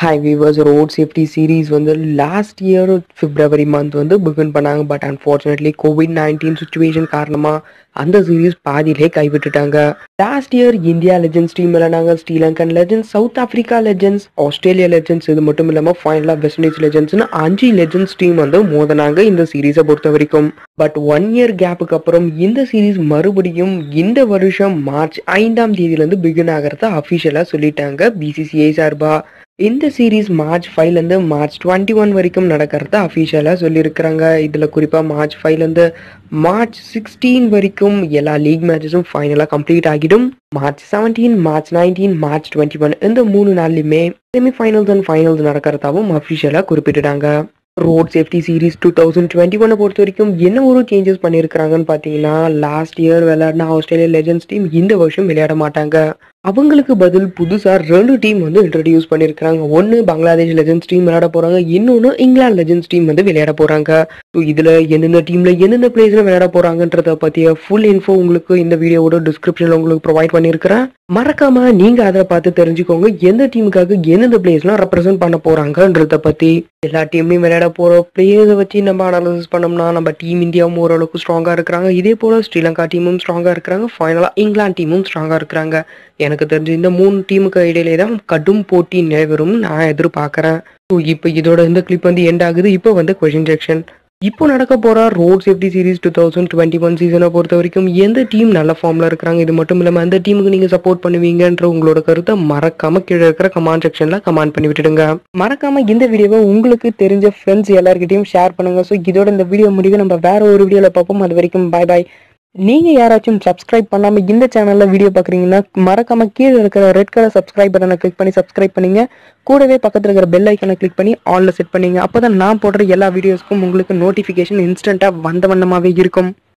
hi viewers road safety series வந்து last year February month வந்து begin பண்ணாங்க but unfortunately covid nineteen situation காரணமாக அந்த சீரீஸ் பாதியிலே கைவிட்டுட்டாங்க last year India legends team விளையாண்டாங்க Sri Lankan legends South Africa legends Australia legends இது மட்டும் இல்லாமல் ஃபைனலாக வெஸ்ட் இண்டீஸ் லெஜெண்ட்ஸ்னு அஞ்சு லெஜெண்ட்ஸ் டீம் வந்து மோதினாங்க இந்த சீரீஸை பொறுத்த வரைக்கும் பட் ஒன் இயர் கேப்புக்கு அப்புறம் இந்த சீரீஸ் மறுபடியும் இந்த வருஷம் மார்ச் ஐந்தாம் தேதியிலேருந்து பிகின் ஆகிறத அஃபிஷியலாக சொல்லிட்டாங்க பிசிசிஐ சார்பா இந்த சீரீஸ் மார்ச் ஃபைவ்லேருந்து மார்ச் டுவெண்ட்டி ஒன் வரைக்கும் நடக்கிறத அஃபிஷியலாக சொல்லியிருக்கிறாங்க இதில் குறிப்பாக மார்ச் ஃபைவ்லேருந்து மார்ச் சிக்ஸ்டீன் வரைக்கும் எல்லா லீக் மேட்சஸும் ஃபைனலாக கம்ப்ளீட் ஆகிடும் March seventeen March nineteen March twenty one இந்த மூணு நாள்லையுமே செமிஃபைனல்ஸ் அண்ட் ஃபைனல்ஸ் நடக்கிறதாவும் அஃபிஷியலாக குறிப்பிட்டுட்டாங்க road safety series two thousand twenty ஒன்னை பொறுத்த வரைக்கும் என்ன ஒரு சேஞ்சஸ் பண்ணியிருக்கிறாங்கன்னு பார்த்தீங்கன்னா லாஸ்ட் இயர் விளையாடின ஆஸ்திரேலியா லெஜெண்ட்ஸ் டீம் இந்த வருஷம் விளையாட மாட்டாங்க அவங்களுக்கு பதில் புதுசாக ரெண்டு டீம் வந்து இன்ட்ரடியூஸ் பண்ணியிருக்கிறாங்க ஒன்று பங்களாதேஷ் லெஜெண்ட்ஸ் டீம் விளையாட போகிறாங்க இன்னொன்று இங்கிலாந்து லெஜெண்ட்ஸ் டீம் வந்து விளையாட போகிறாங்க ஸோ இதில் எந்தெந்த டீமில் எந்தெந்த பிளேஸில் விளையாட போகிறாங்கன்றத பற்றிய ஃபுல் இன்ஃபோ உங்களுக்கு இந்த வீடியோவோட டிஸ்கிரிப்ஷனில் உங்களுக்கு ப்ரொவைட் பண்ணியிருக்கிறேன் மறக்காம நீங்கள் அதை பார்த்து தெரிஞ்சுக்கோங்க எந்த டீமுக்காக எந்தெந்த பிளேஸ்லாம் ரெப்ரசென்ட் பண்ண போகிறாங்கன்றத பற்றி எல்லா டீம்லையும் விளையாட போகிற பிளேயர்ஸை வச்சு நம்ம அனாலிசிஸ் பண்ணோம்னா நம்ம டீம் இந்தியாவும் ஓரளவுக்கு ஸ்ட்ராங்காக இருக்கிறாங்க இதே போல் ஸ்ரீலங்கா டீமும் ஸ்ட்ராங்காக இருக்கிறாங்க ஃபைனலாக இங்கிலாந்து டீமும் ஸ்ட்ராங்காக இருக்கிறாங்க எனக்கு தெரிஞ்சு இந்த மூணு டீமுக்கு இடையிலே தான் கடும் போட்டி நிலவரும் நான் எதிர்பார்க்குறேன் ஸோ இப்போ இதோட இந்த கிளிப் வந்து எண்ட் ஆகுது இப்போ வந்து கொஷின் செக்ஷன் இப்போ நடக்க போகிற road safety series two thousand twenty one சீசனை பொறுத்த வரைக்கும் எந்த டீம் நல்ல ஃபார்மில் இருக்கிறாங்க இது மட்டும் இல்லாமல் அந்த டீமுக்கு நீங்கள் சப்போர்ட் பண்ணுவீங்கன்ற உங்களோட கருத்தை மறக்காம கீழே இருக்கிற கமெண்ட் செக்ஷனில் கமெண்ட் பண்ணி விட்டுடுங்க மறக்காம இந்த வீடியோவை உங்களுக்கு தெரிஞ்ச ஃப்ரெண்ட்ஸ் எல்லாருக்கிட்டையும் ஷேர் பண்ணுங்க ஸோ இதோட இந்த வீடியோ முடிவு நம்ம வேற ஒரு வீடியோவில் பார்ப்போம் அது வரைக்கும் பாய் பாய் நீங்க யாராச்சும் சப்ஸ்கிரைப் பண்ணாம இந்த சேனல்ல வீடியோ பாக்குறீங்கன்னா மறக்காம கீழே இருக்கிற ரெட் கலர் சப்ஸ்கிரைப் பட்டனை கிளிக் பண்ணி சப்ஸ்கிரைப் பண்ணீங்க கூடவே பக்கத்துல இருக்கிற பெல் ஐக்கனை கிளிக் பண்ணி ஆன்ல செட் பண்ணீங்க அப்பதான் நான் போடுற எல்லா வீடியோஸ்க்கும் உங்களுக்கு நோட்டிபிகேஷன் இன்ஸ்டன்டா வந்த வண்ணமாவே இருக்கும்